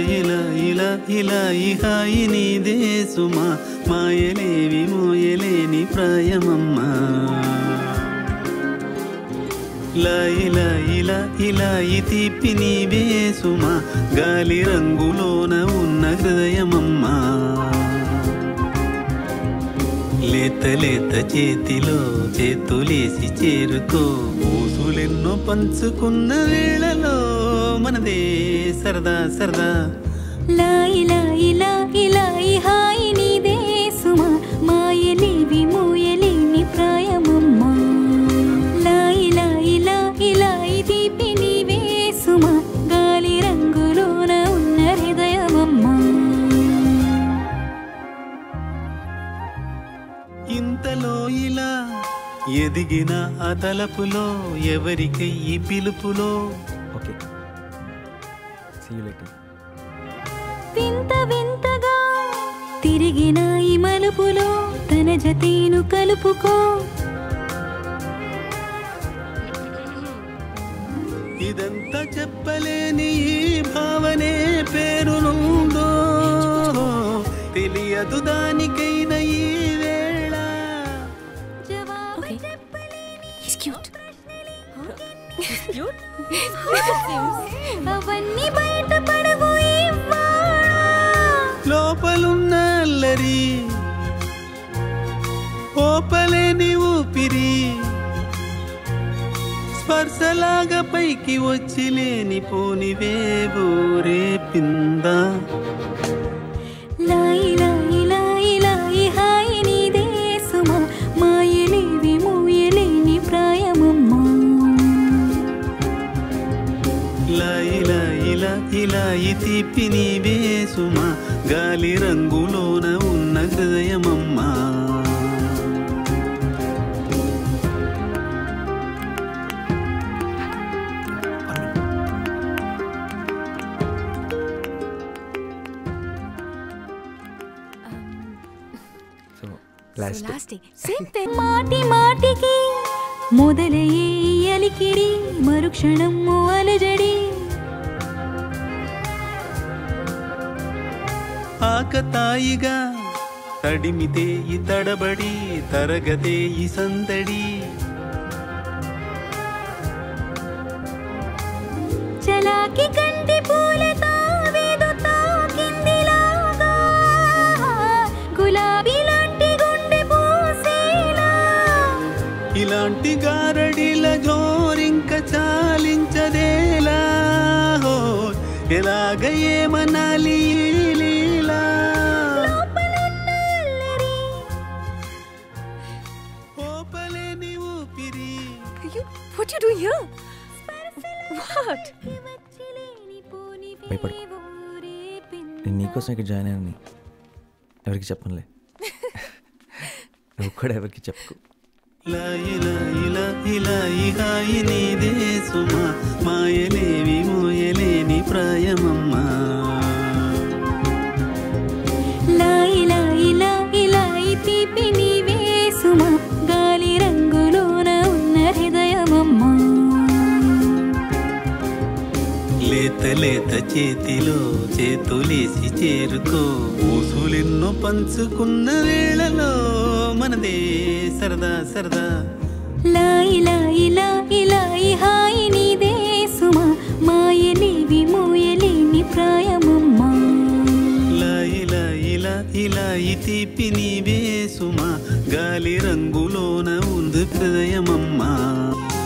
ఇలా ఇలా ఇలా ఈ హాయి నీదే సుమా మాయలేవి మోయలేని ప్రాయమమ్మా ఇలా ఇలా ఇలా ఇలా ఈ తీపి నీవే సుమా గాలి రంగులోన ఉన్న హృదయమమ్మా లేత లేత చేతిలో చేతులేసి చేరుకో ఊసులెన్నో పంచుకున్న వేళలో మనదే సరదా సరదా లాయి లాయి లాయి లాయి హాయి నీదే సుమా మాయలేవి మోయలేని ప్రాయమమ్మా లాయి లాయి లాయి లాయి తీపి నీవే సుమా గాలి రంగులోన ఉన్న హృదయమమ్మా ఇంతలో ఇలా ఎదిగిన ఆ తలపులో ఎవరికై ఈ పిలుపులో ఓకే సీ యూ లేటర్ వింత వింతగా తిరిగిన ఈ మలుపులో తన జతేను కలుపుకో ఇదంతా చెప్పలేని ఈ భావనే పేరునుందో తెలియదు దానికైన ఈ వేళ జవాబు He's cute. అవన్నీ బయట పడవు ఇవ్వాళ. లోపలున్న అల్లరి ఓపలేని ఊపిరి స్పర్శలాగా పైకి వచ్చి లేని పోనివేవో రేపిందా లాయి లాయి లాయి లాయి హాయి నీదే సుమా మాయలేవి మూయలేని ప్రాయమమ్మా ఇలా ఇలా ఇలా ఇలా ఈ తీపి నీవే సుమా గాలి రంగులోన ఉన్న హృదయమమ్మా so So last last day. Same thing. మాటి మాటికి మొదలయ్యే ఈ అలికిడి మరుక్షణం అలజడి ఆకతాయిగా తడిమితే ఈ తడబడి తరగతే ఈ సందడి చలాకి కంటి పూలతో వేదు తాకిందిలాగా గులాబీ లాంటి గుండె పూసేలా ఇలాంటి గారడిల జోరింక చాలించదేలా హో, ఎలాగ ఏమనాలి ఈ లీలా లోపలున్న అల్లరి ఓపలేని ఊపిరి You, what you doing here? What? వచ్చిలేని పోని భయపడకు. వేవో రేపింది. నేను నీకోసం ఇక్కడ జాయిన్ అయ్యానని ఎవరికి చెప్పనులే నువ్వు కూడా ఎవరికి చెప్పుకో ఇలా ఇలా ఇలా ఇలా ఈ హాయి నీదే సుమా మాయలేవి మోయలేని ప్రాయమమ్మా లాయి లాయి లాయి లాయి తీపి నీవే సుమా గాలి రంగులోన ఉన్న హృదయమమ్మా లేత లేత చేతిలో చేతులేసి చేరుకో ఊసులెన్నో పంచుకున్న వేళలో మనదే సరదా సరదా లాయి లాయి లాయి లాయి హాయి నీదే సుమా మాయలేవి మోయలేని ప్రాయమమ్మా ఇలా ఇలా ఇలా ఇలా ఈ తీపి నీవే సుమా గాలి రంగులోన ఉంది హృదయమమ్మా